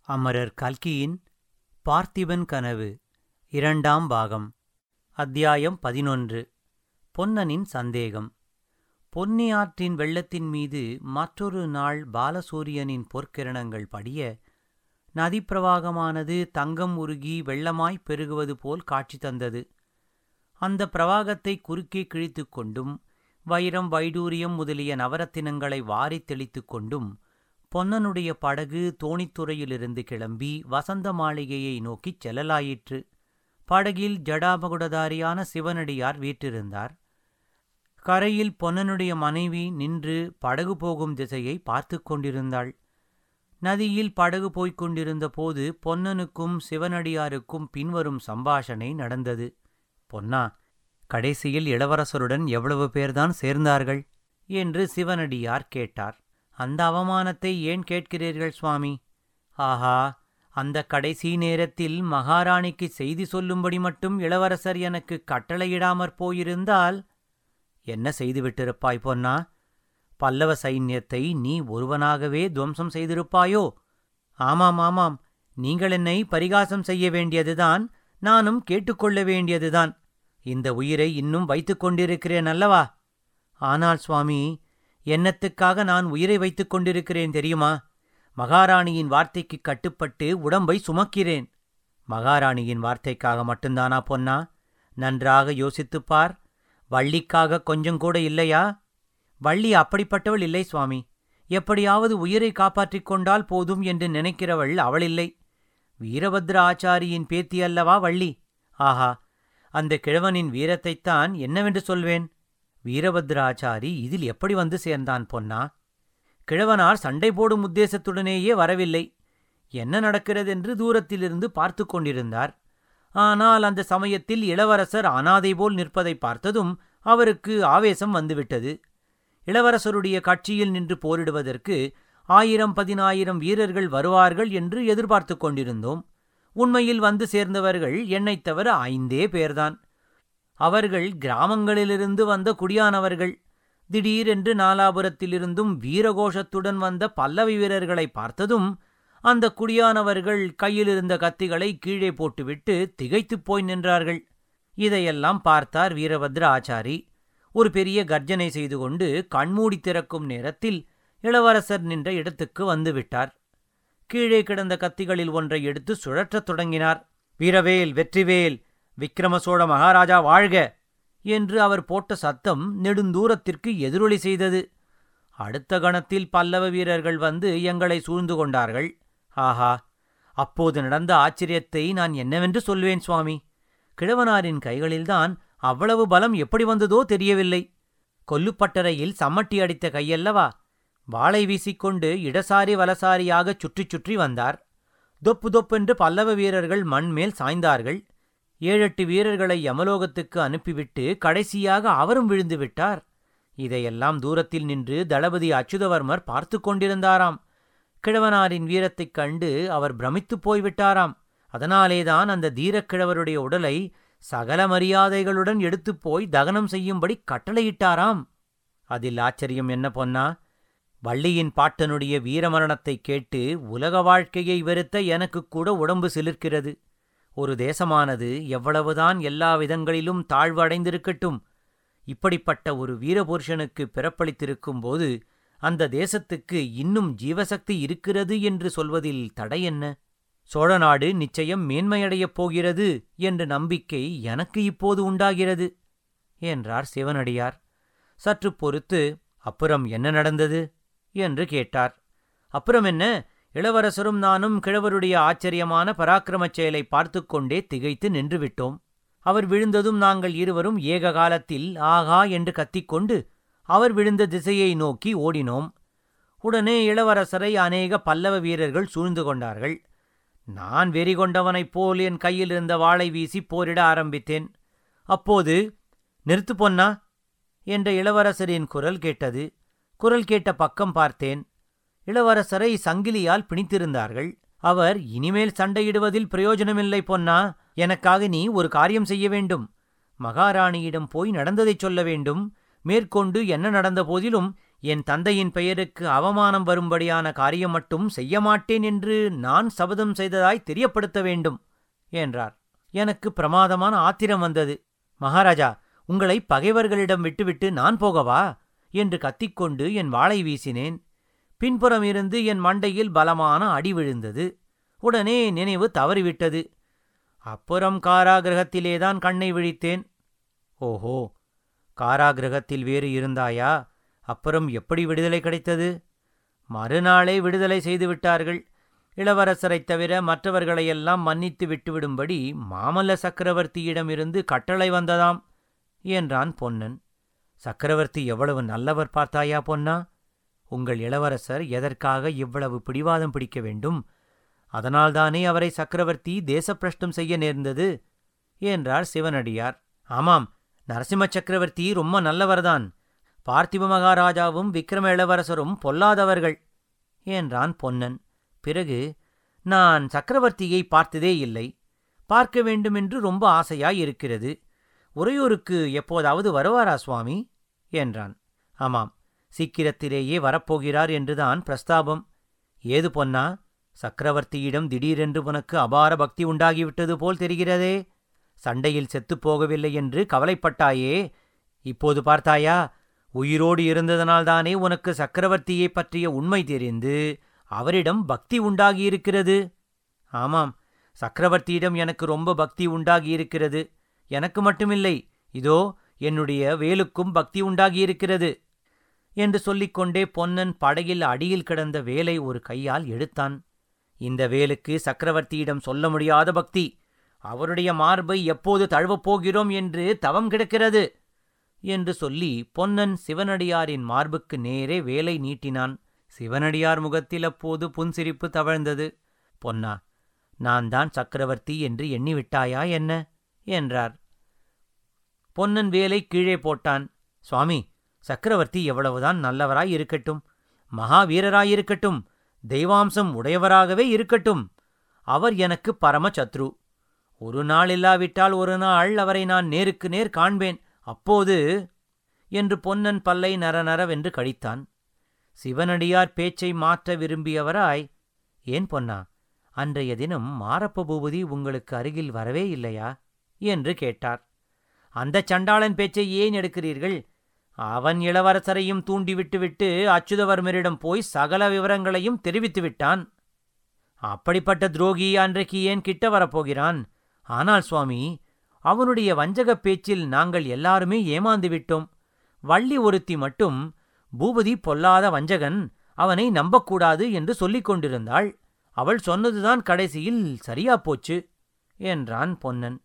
அமரர் கல்கியின் பார்த்திபன் கனவு இரண்டாம் பாகம் அத்தியாயம் பதினொன்று பொன்னனின் சந்தேகம் பொன்னி ஆற்றின் வெள்ளத்தின் மீது மற்றொரு நாள் பாலசூரியனின் பொற்கிரணங்கள் படிய நதிப்பிரவாகமானது தங்கம் உருகி வெள்ளமாய்ப் பெருகுவது போல் காட்சி தந்தது அந்த பிரவாகத்தை குறுக்கே கிழித்துக் கொண்டும் வைரம் வைடூரியம் முதலிய நவரத்தினங்களை வாரித் தெளித்துக் கொண்டும் பொன்னனுடைய படகு தோணித்துறையிலிருந்து கிளம்பி வசந்த மாளிகையை நோக்கிச் செல்லலாயிற்று படகில் ஜடாபகுடதாரியான சிவனடியார் வீற்றிருந்தார் கரையில் பொன்னனுடைய மனைவி நின்று படகு போகும் திசையை பார்த்து கொண்டிருந்தாள் நதியில் படகு போய்க் கொண்டிருந்த போது பொன்னனுக்கும் சிவனடியாருக்கும் பின்வரும் சம்பாஷணை நடந்தது பொன்னா கடைசியில் இளவரசருடன் எவ்வளவு பேர்தான் சேர்ந்தார்கள் என்று சிவனடியார் கேட்டார் அந்த அவமானத்தை ஏன் கேட்கிறீர்கள் சுவாமி ஆஹா அந்த கடைசி நேரத்தில் மகாராணிக்கு செய்தி சொல்லும்படி மட்டும் இளவரசர் எனக்கு கட்டளையிடாமற் போயிருந்தால் என்ன செய்துவிட்டிருப்பாய் பொன்னா பல்லவ சைன்யத்தை நீ ஒருவனாகவே துவம்சம் செய்திருப்பாயோ ஆமாம் ஆமாம் நீங்கள் என்னை பரிகாசம் செய்ய வேண்டியதுதான் நானும் கேட்டுக்கொள்ள வேண்டியதுதான் இந்த உயிரை இன்னும் வைத்துக் கொண்டிருக்கிறேன் அல்லவா ஆனால் சுவாமி என்னத்துக்காக நான் உயிரை வைத்துக் கொண்டிருக்கிறேன் தெரியுமா மகாராணியின் வார்த்தைக்கு கட்டுப்பட்டு உடம்பை சுமக்கிறேன் மகாராணியின் வார்த்தைக்காக மட்டும்தானா பொன்னா நன்றாக யோசித்துப் பார் வள்ளிக்காக கொஞ்சம் கூட இல்லையா வள்ளி அப்படிப்பட்டவள் இல்லை சுவாமி எப்படியாவது உயிரை காப்பாற்றிக் கொண்டால் போதும் என்று நினைக்கிறவள் அவளில்லை வீரபத்ர ஆச்சாரியின் பேத்தி அல்லவா வள்ளி ஆஹா அந்த கிழவனின் வீரத்தைத்தான் என்னவென்று சொல்வேன் வீரபத்ராச்சாரி இதில் எப்படி வந்து சேர்ந்தான் பொன்னா கிழவனார் சண்டை போடும் உத்தேசத்துடனேயே வரவில்லை என்ன நடக்கிறதென்று தூரத்திலிருந்து பார்த்து கொண்டிருந்தார் ஆனால் அந்த சமயத்தில் இளவரசர் அனாதை போல் நிற்பதை பார்த்ததும் அவருக்கு ஆவேசம் வந்துவிட்டது இளவரசருடைய கட்சியில் நின்று போரிடுவதற்கு ஆயிரம் பதினாயிரம் வீரர்கள் வருவார்கள் என்று எதிர்பார்த்து கொண்டிருந்தோம் உண்மையில் வந்து சேர்ந்தவர்கள் என்னைத் தவிர ஐந்தே பேர்தான் அவர்கள் கிராமங்களிலிருந்து வந்த குடியானவர்கள் திடீரென்று நாலாபுரத்திலிருந்தும் வீரகோஷத்துடன் வந்த பல்லவி வீரர்களை பார்த்ததும் அந்த குடியானவர்கள் கையிலிருந்த கத்திகளை கீழே போட்டுவிட்டு திகைத்துப் போய் நின்றார்கள் இதையெல்லாம் பார்த்தார் வீரபத்ர ஆச்சாரி ஒரு பெரிய கர்ஜனை செய்து கொண்டு கண்மூடி திறக்கும் நேரத்தில் இளவரசர் நின்ற இடத்துக்கு வந்துவிட்டார் கீழே கிடந்த கத்திகளில் ஒன்றை எடுத்து சுழற்றத் தொடங்கினார் வீரவேல் வெற்றிவேல் விக்கிரம சோழ மகாராஜா வாழ்க என்று அவர் போட்ட சத்தம் நெடுந்தூரத்திற்கு எதிரொலி செய்தது அடுத்த கணத்தில் பல்லவ வீரர்கள் வந்து எங்களை சூழ்ந்து கொண்டார்கள் ஆஹா அப்போது நடந்த ஆச்சரியத்தை நான் என்னவென்று சொல்வேன் சுவாமி கிழவனாரின் கைகளில்தான் அவ்வளவு பலம் எப்படி வந்ததோ தெரியவில்லை கொல்லுப்பட்டறையில் சம்மட்டி அடித்த கையல்லவா வாளை வீசிக்கொண்டு இடசாரி வலசாரியாகச் சுற்றி சுற்றி வந்தார் தொப்பு தொப்பென்று பல்லவ வீரர்கள் மண்மேல் சாய்ந்தார்கள் ஏழெட்டு வீரர்களை யமலோகத்துக்கு அனுப்பிவிட்டு கடைசியாக அவரும் விழுந்து விட்டார் இதையெல்லாம் தூரத்தில் நின்று தளபதி அச்சுதவர்மர் பார்த்து கொண்டிருந்தாராம் கிழவனாரின் வீரத்தைக் கண்டு அவர் பிரமித்துப் போய்விட்டாராம் அதனாலேதான் அந்த தீரக்கிழவருடைய உடலை சகல மரியாதைகளுடன் எடுத்துப் போய் தகனம் செய்யும்படி கட்டளையிட்டாராம் அதில் ஆச்சரியம் என்ன பொன்னா வள்ளியின் பாட்டனுடைய வீரமரணத்தைக் கேட்டு உலக வாழ்க்கையை வெறுத்த எனக்குக் கூட உடம்பு சிலிர்க்கிறது ஒரு தேசமானது எவ்வளவுதான் எல்லா விதங்களிலும் தாழ்வு அடைந்திருக்கட்டும் இப்படிப்பட்ட ஒரு வீரபுருஷனுக்கு பிறப்பளித்திருக்கும் போது அந்த தேசத்துக்கு இன்னும் ஜீவசக்தி இருக்கிறது என்று சொல்வதில் தடை என்ன சோழநாடு நிச்சயம் மேன்மையடையப் போகிறது என்ற நம்பிக்கை எனக்கு இப்போது உண்டாகிறது என்றார் சிவனடியார் சற்று பொறுத்து அப்புறம் என்ன நடந்தது என்று கேட்டார் அப்புறம் என்ன இளவரசரும் நானும் கிழவருடைய ஆச்சரியமான பராக்கிரமச் செயலை பார்த்து கொண்டே திகைத்து நின்றுவிட்டோம் அவர் விழுந்ததும் நாங்கள் இருவரும் ஏக காலத்தில் ஆகா என்று கத்திக்கொண்டு அவர் விழுந்த திசையை நோக்கி ஓடினோம் உடனே இளவரசரை அநேக பல்லவ வீரர்கள் சூழ்ந்து கொண்டார்கள் நான் வெறி கொண்டவனைப் போல் என் கையில் இருந்த வாளை வீசி போரிட ஆரம்பித்தேன் அப்போது நிறுத்து பொன்னா என்ற இளவரசரின் குரல் கேட்டது குரல் கேட்ட பக்கம் பார்த்தேன் இளவரசரை சங்கிலியால் பிணித்திருந்தார்கள் அவர் இனிமேல் சண்டையிடுவதில் பிரயோஜனமில்லை பொன்னா எனக்காக நீ ஒரு காரியம் செய்ய வேண்டும் மகாராணியிடம் போய் நடந்ததைச் சொல்ல வேண்டும் மேற்கொண்டு என்ன நடந்த போதிலும் என் தந்தையின் பெயருக்கு அவமானம் வரும்படியான காரியம் மட்டும் செய்ய மாட்டேன் என்று நான் சபதம் செய்ததாய் தெரியப்படுத்த வேண்டும் என்றார் எனக்கு பிரமாதமான ஆத்திரம் வந்தது மகாராஜா உங்களை பகைவர்களிடம் விட்டுவிட்டு நான் போகவா என்று கத்திக்கொண்டு என் வாளை வீசினேன் பின்புறம் இருந்து என் மண்டையில் பலமான அடி விழுந்தது உடனே நினைவு தவறிவிட்டது அப்புறம் காராகிரகத்திலேதான் கண்ணை விழித்தேன் ஓஹோ காராகிரகத்தில் வேறு இருந்தாயா அப்புறம் எப்படி விடுதலை கிடைத்தது மறுநாளே விடுதலை செய்து விட்டார்கள் இளவரசரைத் தவிர மற்றவர்களையெல்லாம் மன்னித்து விட்டுவிடும்படி மாமல்ல சக்கரவர்த்தியிடமிருந்து கட்டளை வந்ததாம் என்றான் பொன்னன் சக்கரவர்த்தி எவ்வளவு நல்லவர் பார்த்தாயா பொன்னா உங்கள் இளவரசர் எதற்காக இவ்வளவு பிடிவாதம் பிடிக்க வேண்டும் அதனால்தானே அவரை சக்கரவர்த்தி தேசப்பிரஷ்டம் செய்ய நேர்ந்தது என்றார் சிவனடியார் ஆமாம் நரசிம்ம சக்கரவர்த்தி ரொம்ப நல்லவர்தான் பார்த்திப மகாராஜாவும் விக்ரம இளவரசரும் பொல்லாதவர்கள் என்றான் பொன்னன் பிறகு நான் சக்கரவர்த்தியை பார்த்ததே இல்லை பார்க்க வேண்டுமென்று ரொம்ப ஆசையாயிருக்கிறது உறையூருக்கு எப்போதாவது வருவாரா சுவாமி என்றான் ஆமாம் சீக்கிரத்திலேயே வரப்போகிறார் என்றுதான் பிரஸ்தாபம் ஏது பொன்னா சக்கரவர்த்தியிடம் திடீரென்று உனக்கு அபார பக்தி உண்டாகிவிட்டது போல் தெரிகிறதே சண்டையில் செத்துப் போகவில்லை என்று கவலைப்பட்டாயே இப்போது பார்த்தாயா உயிரோடு இருந்ததனால்தானே உனக்கு சக்கரவர்த்தியைப் பற்றிய உண்மை தெரிந்து அவரிடம் பக்தி உண்டாகியிருக்கிறது ஆமாம் சக்கரவர்த்தியிடம் எனக்கு ரொம்ப பக்தி உண்டாகியிருக்கிறது எனக்கு மட்டுமில்லை இதோ என்னுடைய வேலுக்கும் பக்தி உண்டாகியிருக்கிறது என்று சொல்லிக்கொண்டே பொன்னன் படகில் அடியில் கிடந்த வேலை ஒரு கையால் எடுத்தான் இந்த வேலுக்கு சக்கரவர்த்தியிடம் சொல்ல முடியாத பக்தி அவருடைய மார்பை எப்போது தழுவப் போகிறோம் என்று தவம் கிடக்கிறது என்று சொல்லி பொன்னன் சிவனடியாரின் மார்புக்கு நேரே வேலை நீட்டினான் சிவனடியார் முகத்தில் அப்போது புன்சிரிப்பு தவழ்ந்தது பொன்னா நான் தான் சக்கரவர்த்தி என்று எண்ணிவிட்டாயா என்ன என்றார் பொன்னன் வேலை கீழே போட்டான் சுவாமி சக்கரவர்த்தி எவ்வளவுதான் நல்லவராய் இருக்கட்டும் மகாவீரராயிருக்கட்டும் தெய்வாம்சம் உடையவராகவே இருக்கட்டும் அவர் எனக்கு பரம சத்ரு ஒரு நாள் இல்லாவிட்டால் ஒரு நாள் அவரை நான் நேருக்கு நேர் காண்பேன் அப்போது என்று பொன்னன் பல்லை நரநரவென்று கடித்தான் சிவனடியார் பேச்சை மாற்ற விரும்பியவராய் ஏன் பொன்னா அன்றைய தினம் மாரப்ப பூபதி உங்களுக்கு அருகில் வரவே இல்லையா என்று கேட்டார் அந்தச் சண்டாளன் பேச்சை ஏன் எடுக்கிறீர்கள் அவன் இளவரசரையும் தூண்டிவிட்டுவிட்டு அச்சுதவர்மரிடம் போய் சகல விவரங்களையும் தெரிவித்து விட்டான் அப்படிப்பட்ட துரோகி அன்றைக்கு ஏன் கிட்ட வரப்போகிறான் ஆனால் சுவாமி அவனுடைய வஞ்சகப் பேச்சில் நாங்கள் எல்லாருமே ஏமாந்து விட்டோம் வள்ளி ஒருத்தி மட்டும் பூபதி பொல்லாத வஞ்சகன் அவனை நம்பக்கூடாது என்று சொல்லிக் கொண்டிருந்தாள் அவள் சொன்னதுதான் கடைசியில் சரியா போச்சு என்றான் பொன்னன்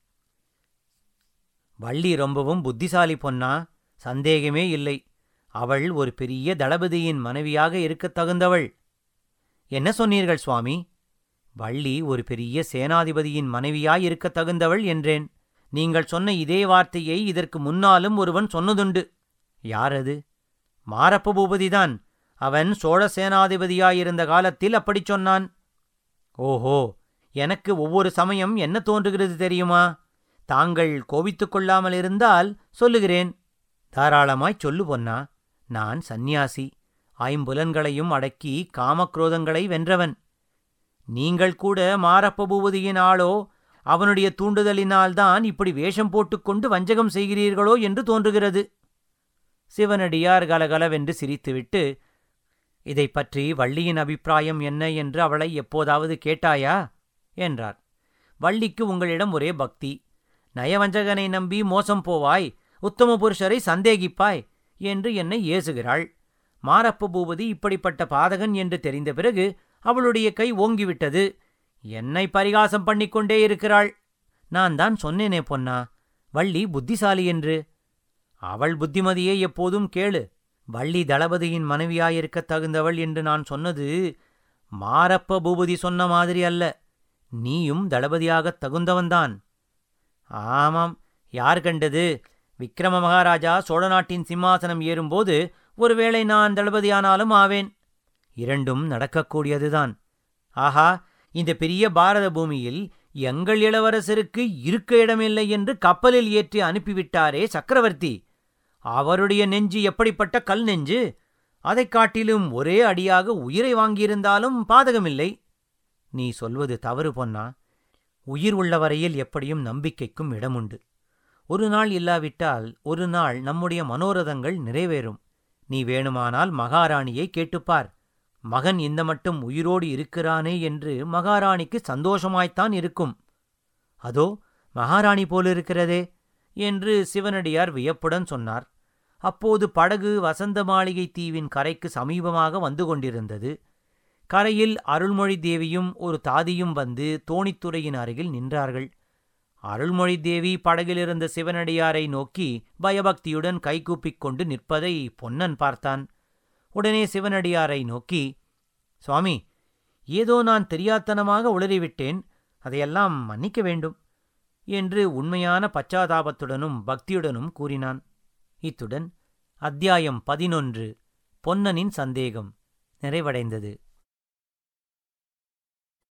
வள்ளி ரொம்பவும் புத்திசாலி பொன்னா சந்தேகமே இல்லை அவள் ஒரு பெரிய தளபதியின் மனைவியாக இருக்கத் தகுந்தவள் என்ன சொன்னீர்கள் சுவாமி வள்ளி ஒரு பெரிய சேனாதிபதியின் மனைவியாயிருக்கத் தகுந்தவள் என்றேன் நீங்கள் சொன்ன இதே வார்த்தையை இதற்கு முன்னாலும் ஒருவன் சொன்னதுண்டு யாரது மாரப்ப பூபதிதான் அவன் சோழ சேனாதிபதியாயிருந்த காலத்தில் அப்படிச் சொன்னான் ஓஹோ எனக்கு ஒவ்வொரு சமயம் என்ன தோன்றுகிறது தெரியுமா தாங்கள் கோபித்துக் கொள்ளாமல் இருந்தால் சொல்லுகிறேன் தாராளமாய்ச் சொல்லு பொன்னா நான் சந்நியாசி ஐம்புலன்களையும் அடக்கி காமக்ரோதங்களை வென்றவன் நீங்கள் கூட மாரப்ப பூபதியின் ஆளோ அவனுடைய தூண்டுதலினால்தான் இப்படி வேஷம் போட்டுக்கொண்டு வஞ்சகம் செய்கிறீர்களோ என்று தோன்றுகிறது சிவனடியார் கலகலவென்று சிரித்துவிட்டு இதைப் பற்றி வள்ளியின் அபிப்பிராயம் என்ன என்று அவளை எப்போதாவது கேட்டாயா என்றார் வள்ளிக்கு உங்களிடம் ஒரே பக்தி நயவஞ்சகனை நம்பி மோசம் போவாய் உத்தம புருஷரை சந்தேகிப்பாய் என்று என்னை ஏசுகிறாள் மாரப்ப பூபதி இப்படிப்பட்ட பாதகன் என்று தெரிந்த பிறகு அவளுடைய கை ஓங்கிவிட்டது என்னை பரிகாசம் பண்ணிக்கொண்டே இருக்கிறாள் நான் தான் சொன்னேனே பொன்னா வள்ளி புத்திசாலி என்று அவள் புத்திமதியை எப்போதும் கேளு வள்ளி தளபதியின் மனைவியாயிருக்கத் தகுந்தவள் என்று நான் சொன்னது மாரப்ப பூபதி சொன்ன மாதிரி அல்ல நீயும் தளபதியாகத் தகுந்தவன்தான் ஆமாம் யார் கண்டது விக்ரம மகாராஜா சோழ நாட்டின் சிம்மாசனம் ஏறும்போது ஒருவேளை நான் தளபதியானாலும் ஆவேன் இரண்டும் நடக்கக்கூடியதுதான் ஆஹா இந்த பெரிய பாரத பூமியில் எங்கள் இளவரசருக்கு இருக்க இடமில்லை என்று கப்பலில் ஏற்றி அனுப்பிவிட்டாரே சக்கரவர்த்தி அவருடைய நெஞ்சு எப்படிப்பட்ட கல் நெஞ்சு அதைக் காட்டிலும் ஒரே அடியாக உயிரை வாங்கியிருந்தாலும் பாதகமில்லை நீ சொல்வது தவறு பொன்னா உயிர் உள்ள வரையில் எப்படியும் நம்பிக்கைக்கும் இடமுண்டு ஒரு நாள் இல்லாவிட்டால் ஒரு நாள் நம்முடைய மனோரதங்கள் நிறைவேறும் நீ வேணுமானால் மகாராணியை கேட்டுப்பார் மகன் இந்த மட்டும் உயிரோடு இருக்கிறானே என்று மகாராணிக்கு சந்தோஷமாய்த்தான் இருக்கும் அதோ மகாராணி போலிருக்கிறதே என்று சிவனடியார் வியப்புடன் சொன்னார் அப்போது படகு வசந்த மாளிகை தீவின் கரைக்கு சமீபமாக வந்து கொண்டிருந்தது கரையில் அருள்மொழி தேவியும் ஒரு தாதியும் வந்து தோணித்துறையின் அருகில் நின்றார்கள் அருள்மொழி தேவி படகிலிருந்த சிவனடியாரை நோக்கி பயபக்தியுடன் கைகூப்பிக் கொண்டு நிற்பதை பொன்னன் பார்த்தான் உடனே சிவனடியாரை நோக்கி சுவாமி ஏதோ நான் தெரியாத்தனமாக உளறிவிட்டேன் அதையெல்லாம் மன்னிக்க வேண்டும் என்று உண்மையான பச்சாதாபத்துடனும் பக்தியுடனும் கூறினான் இத்துடன் அத்தியாயம் பதினொன்று பொன்னனின் சந்தேகம் நிறைவடைந்தது